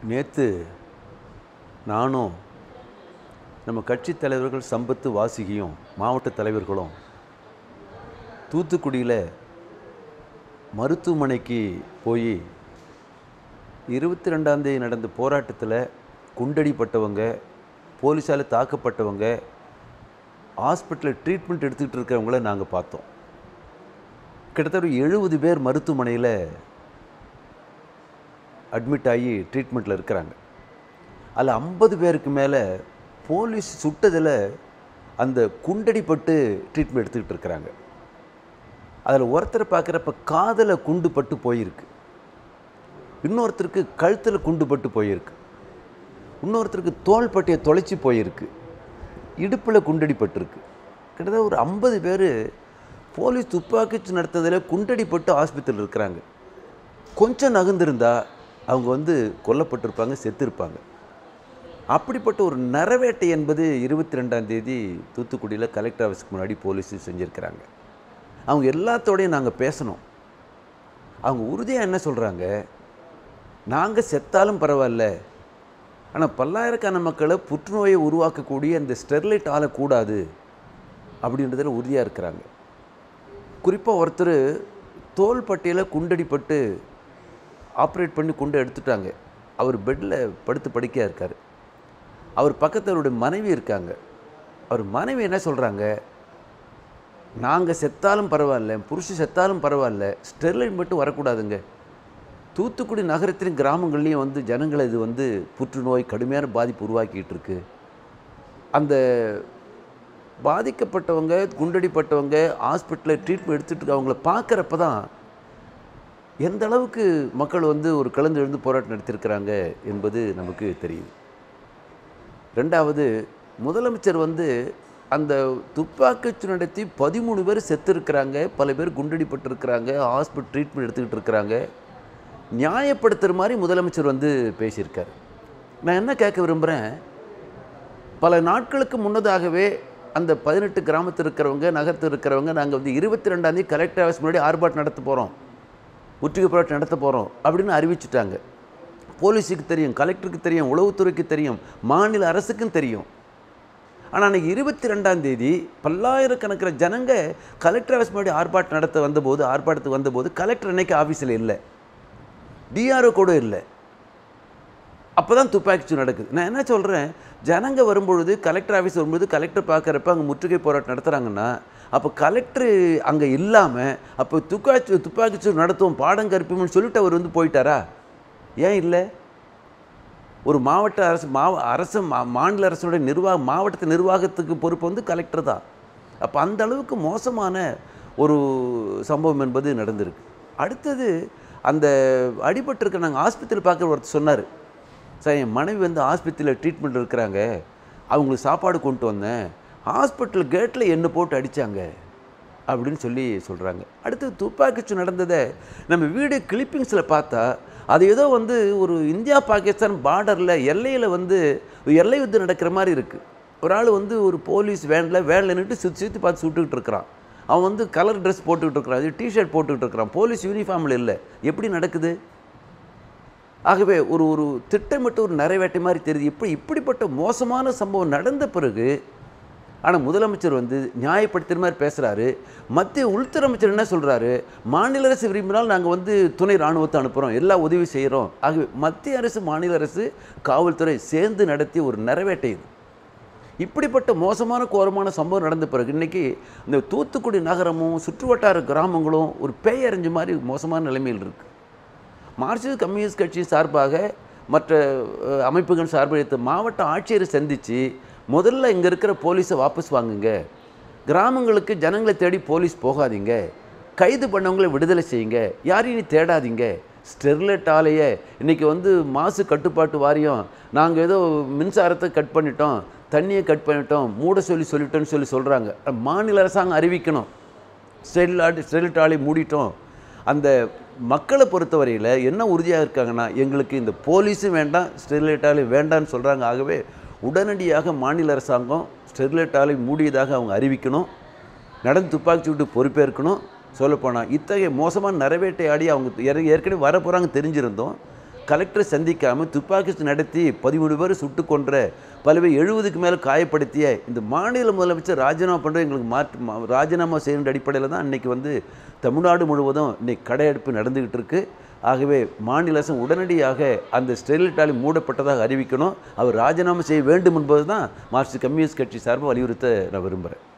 நேற்று நானும் நம்ம கட்சி தலைவர்கள் சம்பத்து வாசுகியும் மாவட்ட தலைவர்களும் தூத்துக்குடியில் மருத்துவமனைக்கு போய் இருபத்தி ரெண்டாந்தேதி நடந்த போராட்டத்தில் குண்டடிப்பட்டவங்க போலீஸால் தாக்கப்பட்டவங்க ஹாஸ்பிட்டலில் ட்ரீட்மெண்ட் எடுத்துக்கிட்டு இருக்கிறவங்கள நாங்கள் பார்த்தோம் கிட்டத்தட்ட ஒரு எழுபது பேர் மருத்துவமனையில் அட்மிட் ஆகி ட்ரீட்மெண்ட்டில் இருக்கிறாங்க அதில் ஐம்பது பேருக்கு மேலே போலீஸ் சுட்டதில் அந்த குண்டடிப்பட்டு ட்ரீட்மெண்ட் எடுத்துக்கிட்டு இருக்கிறாங்க அதில் ஒருத்தரை பார்க்குறப்ப காதில் குண்டு பட்டு போயிருக்கு இன்னொருத்தருக்கு கழுத்தில் குண்டு பட்டு போயிருக்கு இன்னொருத்தருக்கு தோள்பட்டையை தொலைச்சி போயிருக்கு இடுப்பில் குண்டடிப்பட்டிருக்கு கிட்டத்தட்ட ஒரு ஐம்பது பேர் போலீஸ் துப்பாக்கிச்சு நடத்ததில் குண்டடிப்பட்டு ஆஸ்பத்திரியில் இருக்கிறாங்க கொஞ்சம் நகர்ந்திருந்தா அவங்க வந்து கொல்லப்பட்டிருப்பாங்க செத்துருப்பாங்க அப்படிப்பட்ட ஒரு நரவேட்டை என்பது இருபத்தி ரெண்டாம் தேதி தூத்துக்குடியில் கலெக்டர் ஆஃபீஸ்க்கு முன்னாடி போலீஸ் செஞ்சுருக்கிறாங்க அவங்க எல்லாத்தோடையும் நாங்கள் பேசணும் அவங்க உறுதியாக என்ன சொல்கிறாங்க நாங்கள் செத்தாலும் பரவாயில்ல ஆனால் பல்லாயிரக்கான மக்களை புற்றுநோயை உருவாக்கக்கூடிய இந்த ஸ்டெர்லைட் ஆளக்கூடாது அப்படின்றதில் உறுதியாக இருக்கிறாங்க குறிப்பாக ஒருத்தர் தோல் பட்டியில் குண்டடிப்பட்டு ஆப்ரேட் பண்ணி குண்டை எடுத்துட்டாங்க அவர் பெட்டில் படுத்து படுக்கையாக இருக்கார் அவர் பக்கத்தில் அவருடைய மனைவி இருக்காங்க அவர் மனைவி என்ன சொல்கிறாங்க நாங்கள் செத்தாலும் பரவாயில்ல என் புருஷன் செத்தாலும் பரவாயில்ல ஸ்டெர்லைட் மட்டும் வரக்கூடாதுங்க தூத்துக்குடி நகரத்தின் கிராமங்கள்லேயும் வந்து ஜனங்களை இது வந்து புற்றுநோய் கடுமையான பாதிப்பு உருவாக்கிட்டு இருக்கு அந்த பாதிக்கப்பட்டவங்க குண்டடிப்பட்டவங்க ஹாஸ்பிட்டலில் ட்ரீட்மெண்ட் எடுத்துகிட்டு இருக்க அவங்கள பார்க்குறப்ப தான் எந்த அளவுக்கு மக்கள் வந்து ஒரு கலந்து எழுந்து போராட்டம் நடத்தியிருக்கிறாங்க என்பது நமக்கு தெரியுது ரெண்டாவது முதலமைச்சர் வந்து அந்த துப்பாக்கிச்சு நடத்தி பதிமூணு பேர் செத்து இருக்கிறாங்க பல பேர் குண்டடிப்பட்டிருக்கிறாங்க ஹாஸ்பிட்டல் ட்ரீட்மெண்ட் எடுத்துக்கிட்டு இருக்கிறாங்க நியாயப்படுத்துகிற மாதிரி முதலமைச்சர் வந்து பேசியிருக்கார் நான் என்ன கேட்க விரும்புகிறேன் பல நாட்களுக்கு முன்னதாகவே அந்த பதினெட்டு கிராமத்தில் இருக்கிறவங்க நகரத்தில் இருக்கிறவங்க நாங்கள் வந்து இருபத்தி ரெண்டாந்தேதி கலெக்டர் ஆஃபீஸ் முன்னாடி ஆர்ப்பாட்டம் நடத்த போகிறோம் முற்றுகை போராட்டம் நடத்த போகிறோம் அப்படின்னு அறிவிச்சிட்டாங்க போலீஸுக்கு தெரியும் கலெக்டருக்கு தெரியும் உளவுத்துறைக்கு தெரியும் மாநில அரசுக்கும் தெரியும் ஆனால் அன்றைக்கி இருபத்தி ரெண்டாம் தேதி பல்லாயிரக்கணக்கில் ஜனங்க கலெக்டர் ஆஃபீஸ் முன்னாடி ஆர்ப்பாட்டம் நடத்த வந்தபோது ஆர்ப்பாட்டத்துக்கு வந்தபோது கலெக்டர் அன்னைக்கு ஆஃபீஸில் இல்லை டிஆர்ஓ கூட இல்லை அப்போ தான் துப்பாக்கிச்சூடு நடக்குது நான் என்ன சொல்கிறேன் ஜனங்க வரும்பொழுது கலெக்டர் ஆஃபீஸ் வரும்பொழுது கலெக்டர் பார்க்குறப்ப அங்கே முற்றுகை போராட்டம் நடத்துகிறாங்கன்னா அப்போ கலெக்டர் அங்கே இல்லாமல் அப்போ துப்பாக்கி துப்பாக்கிச்சூடு நடத்துவோம் பாடம் கற்பிப்புன்னு சொல்லிட்டு அவர் வந்து போயிட்டாரா ஏன் இல்லை ஒரு மாவட்ட அரசு மாவ அரசு மா- மாநில அரசுடைய நிர்வாக மாவட்ட நிர்வாகத்துக்கு பொறுப்பு வந்து கலெக்டர் தான் அப்போ அந்த அளவுக்கு மோசமான ஒரு சம்பவம் என்பது நடந்திருக்கு அடுத்தது அந்த அடிபட்டிருக்க நாங்கள் ஆஸ்பத்திரியில் பார்க்குற ஒருத்தர் சொன்னார் சார் என் மனைவி வந்து ஆஸ்பத்திரியில் ட்ரீட்மெண்ட் இருக்கிறாங்க அவங்களுக்கு சாப்பாடு கொண்டு வந்தேன் ஹாஸ்பிட்டல் கேட்டில் என்ன போட்டு அடித்தாங்க அப்படின்னு சொல்லி சொல்கிறாங்க அடுத்து துப்பாக்கிச்சு நடந்ததை நம்ம வீடியோ கிளிப்பிங்ஸில் பார்த்தா அது ஏதோ வந்து ஒரு இந்தியா பாகிஸ்தான் பார்டரில் எல்லையில் வந்து ஒரு எல்லை யுத்தம் நடக்கிற மாதிரி இருக்குது ஒரு ஆள் வந்து ஒரு போலீஸ் வேனில் வேனில் நின்று சுற்றி சுற்றி பார்த்து சுட்டுக்கிட்டு இருக்கிறான் அவன் வந்து கலர் ட்ரெஸ் போட்டுக்கிட்டு இருக்கிறான் டிஷர்ட் போட்டுக்கிட்டு இருக்கிறான் போலீஸ் யூனிஃபார்மில் இல்லை எப்படி நடக்குது ஆகவே ஒரு ஒரு திட்டமிட்ட ஒரு நிறைவேற்ற மாதிரி தெரியுது இப்படி இப்படிப்பட்ட மோசமான சம்பவம் நடந்த பிறகு ஆனால் முதலமைச்சர் வந்து நியாயப்படுத்துகிற மாதிரி பேசுகிறாரு மத்திய உள்துறை அமைச்சர் என்ன சொல்கிறாரு மாநில அரசு விரும்பினால் நாங்கள் வந்து துணை இராணுவத்தை அனுப்புகிறோம் எல்லா உதவி செய்கிறோம் ஆகவே மத்திய அரசு மாநில அரசு காவல்துறை சேர்ந்து நடத்திய ஒரு நிறைவேட்டை இது இப்படிப்பட்ட மோசமான கோரமான சம்பவம் நடந்த பிறகு இன்றைக்கி இந்த தூத்துக்குடி நகரமும் சுற்றுவட்டார கிராமங்களும் ஒரு பேயறிஞ்ச மாதிரி மோசமான நிலைமையில் இருக்குது மார்க்சிஸ்ட் கம்யூனிஸ்ட் கட்சி சார்பாக மற்ற அஹ், அமைப்புகள் சார்பில் எடுத்த மாவட்ட ஆட்சியரை சந்தித்து முதல்ல இங்கே இருக்கிற போலீஸை வாபஸ் வாங்குங்க கிராமங்களுக்கு ஜனங்களை தேடி போலீஸ் போகாதீங்க கைது பண்ணவங்களை விடுதலை செய்யுங்க யாரையும் நீ தேடாதீங்க ஸ்டெர்லைட் ஆலையை இன்றைக்கி வந்து மாசு கட்டுப்பாட்டு வாரியம் நாங்கள் ஏதோ மின்சாரத்தை கட் பண்ணிட்டோம் தண்ணியை கட் பண்ணிட்டோம் மூட சொல்லி சொல்லிட்டோம்னு சொல்லி சொல்கிறாங்க மாநில அரசாங்கம் அறிவிக்கணும் ஸ்டெரில் ஆடி ஸ்டெரிலைட் ஆலை மூடிட்டோம் அந்த மக்களை பொறுத்தவரையில் என்ன உறுதியாக இருக்காங்கன்னா எங்களுக்கு இந்த போலீஸும் வேண்டாம் ஸ்டெர்லைட் ஆலை வேண்டாம்னு சொல்கிறாங்க ஆகவே உடனடியாக மாநில அரசாங்கம் ஸ்டெர்லைட் ஆலை மூடியதாக அவங்க அறிவிக்கணும் நடந்து துப்பாக்கி சூட்டு பொறுப்பேற்கணும் சொல்லப்போனால் இத்தகைய மோசமான நிறைவேட்டை ஆடி அவங்க ஏற- ஏற்கனவே வர போகிறாங்க தெரிஞ்சிருந்தோம் கலெக்டரை சந்திக்காமல் துப்பாக்கி சூடு நடத்தி பதிமூணு பேர் சுட்டு கொன்ற பல பேர் எழுபதுக்கு மேலே காயப்படுத்திய இந்த மாநில முதலமைச்சர் ராஜினாமா பண்ணுற எங்களுக்கு மாற்று மா- ராஜினாமா செய்கிற அடிப்படையில் தான் இன்றைக்கி வந்து தமிழ்நாடு முழுவதும் இன்னைக்கு கடையெடுப்பு நடந்துக்கிட்டு இருக்கு ஆகவே மாநில அரசு உடனடியாக அந்த ஸ்டெர்லைட் ஆலை மூடப்பட்டதாக அறிவிக்கணும் அவர் ராஜினாமா செய்ய வேண்டும் என்பது தான் மார்க்சிஸ்ட் கம்யூனிஸ்ட் கட்சி சார்பாக வலியுறுத்த நான் விரும்புகிறேன்